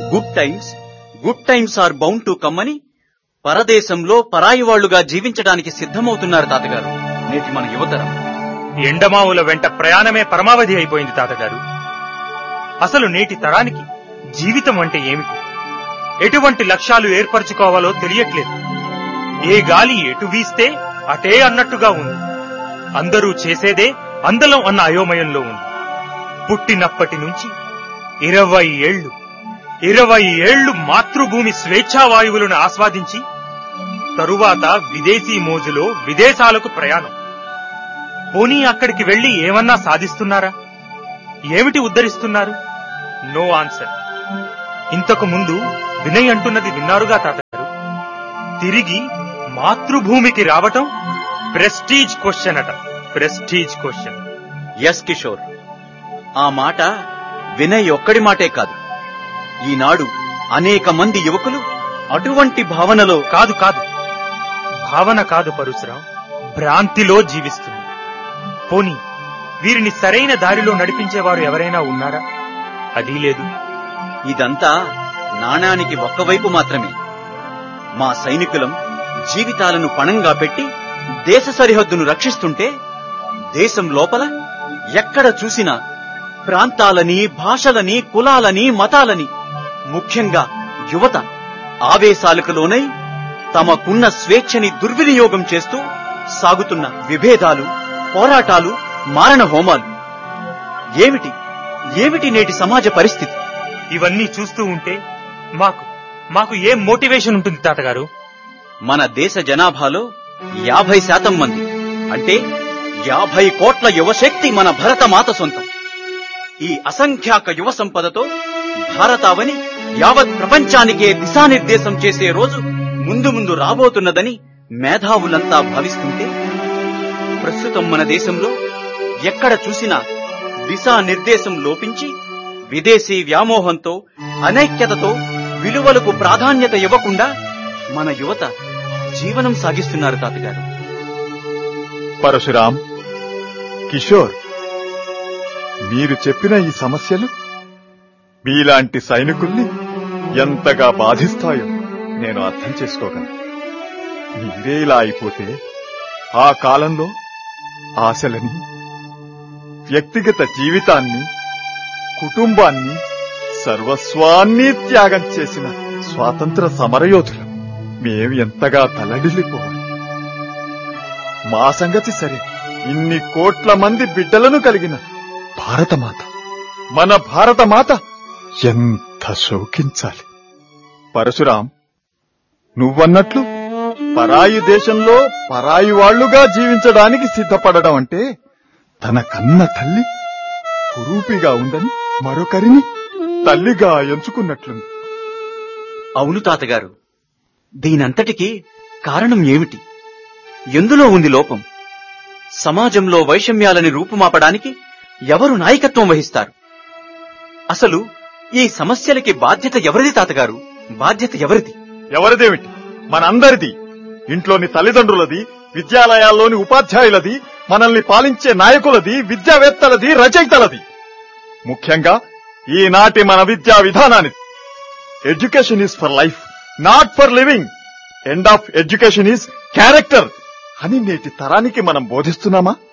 good times good times are bound to కమ్మని పరదేశంలో పరాయి వాళ్లుగా జీవించడానికి సిద్ధమవుతున్నారు తాతగారు నేటి మన యువతరం ఎండమావుల వెంట ప్రయాణమే పరమావధి అయిపోయింది తాతగారు అసలు నేటి తరానికి జీవితం అంటే ఏమిటి ఎటువంటి లక్ష్యాలు ఏర్పరచుకోవాలో తెలియట్లేదు ఏ గాలి ఎటు వీస్తే అటే అన్నట్టుగా ఉంది అందరూ చేసేదే అందలం అన్న అయోమయంలో ఉంది పుట్టినప్పటి నుంచి ఇరవై ఏళ్లు ఇరవై ఏళ్లు మాతృభూమి స్వేచ్ఛావాయువులను ఆస్వాదించి తరువాత విదేశీ మోజులో విదేశాలకు ప్రయాణం పోనీ అక్కడికి వెళ్లి ఏమన్నా సాధిస్తున్నారా ఏమిటి ఉద్ధరిస్తున్నారు నో ఆన్సర్ ఇంతకు ముందు వినయ్ అంటున్నది విన్నారుగా తాతగారు తిరిగి మాతృభూమికి రావటం ప్రెస్టీజ్ క్వశ్చన్ అట ప్రెస్టీజ్ క్వశ్చన్ ఎస్ కిషోర్ ఆ మాట వినయ్ ఒక్కడి మాటే కాదు ఈనాడు అనేక మంది యువకులు అటువంటి భావనలో కాదు కాదు భావన కాదు పరశురాం భ్రాంతిలో జీవిస్తుంది పోని వీరిని సరైన దారిలో నడిపించేవారు ఎవరైనా ఉన్నారా అది లేదు ఇదంతా నాణానికి ఒక్కవైపు మాత్రమే మా సైనికులం జీవితాలను పణంగా పెట్టి దేశ సరిహద్దును రక్షిస్తుంటే దేశం లోపల ఎక్కడ చూసినా ప్రాంతాలని భాషలని కులాలని మతాలని ముఖ్యంగా యువత ఆవేశాలకు లోనై తమకున్న స్వేచ్ఛని దుర్వినియోగం చేస్తూ సాగుతున్న విభేదాలు పోరాటాలు మారణ హోమాలు ఏమిటి ఏమిటి నేటి సమాజ పరిస్థితి ఇవన్నీ చూస్తూ ఉంటే మాకు మాకు ఏం మోటివేషన్ ఉంటుంది తాతగారు మన దేశ జనాభాలో యాభై శాతం మంది అంటే యాభై కోట్ల యువశక్తి మన భరతమాత సొంతం ఈ అసంఖ్యాక యువ సంపదతో భారతావని యావత్ ప్రపంచానికే దిశానిర్దేశం చేసే రోజు ముందు ముందు రాబోతున్నదని మేధావులంతా భావిస్తుంటే ప్రస్తుతం మన దేశంలో ఎక్కడ చూసినా దిశానిర్దేశం లోపించి విదేశీ వ్యామోహంతో అనైక్యతతో విలువలకు ప్రాధాన్యత ఇవ్వకుండా మన యువత జీవనం సాగిస్తున్నారు తాతగారు పరశురాం కిషోర్ మీరు చెప్పిన ఈ సమస్యలు మీలాంటి సైనికుల్ని ఎంతగా బాధిస్తాయో నేను అర్థం చేసుకోగలను మీరే ఇలా అయిపోతే ఆ కాలంలో ఆశలని వ్యక్తిగత జీవితాన్ని కుటుంబాన్ని సర్వస్వాన్ని త్యాగం చేసిన స్వాతంత్ర సమరయోధులు మేం ఎంతగా తలడిల్లిపోవాలి మా సంగతి సరే ఇన్ని కోట్ల మంది బిడ్డలను కలిగిన భారతమాత మన భారతమాత ఎంత శోకించాలి పరశురాం నువ్వన్నట్లు పరాయి దేశంలో పరాయి వాళ్లుగా జీవించడానికి సిద్ధపడడం అంటే తన కన్న తల్లి కురూపిగా ఉందని మరొకరిని తల్లిగా ఎంచుకున్నట్లుంది అవును తాతగారు దీనంతటికీ కారణం ఏమిటి ఎందులో ఉంది లోపం సమాజంలో వైషమ్యాలని రూపుమాపడానికి ఎవరు నాయకత్వం వహిస్తారు అసలు ఈ సమస్యలకి బాధ్యత ఎవరిది తాతగారు బాధ్యత ఎవరిది ఎవరిదేమిటి మనందరిది ఇంట్లోని తల్లిదండ్రులది విద్యాలయాల్లోని ఉపాధ్యాయులది మనల్ని పాలించే నాయకులది విద్యావేత్తలది రచయితలది ముఖ్యంగా ఈనాటి మన విద్యా విధానానిది education is for life not for living end of education is character అని నేటి తరానికి మనం బోధిస్తున్నామా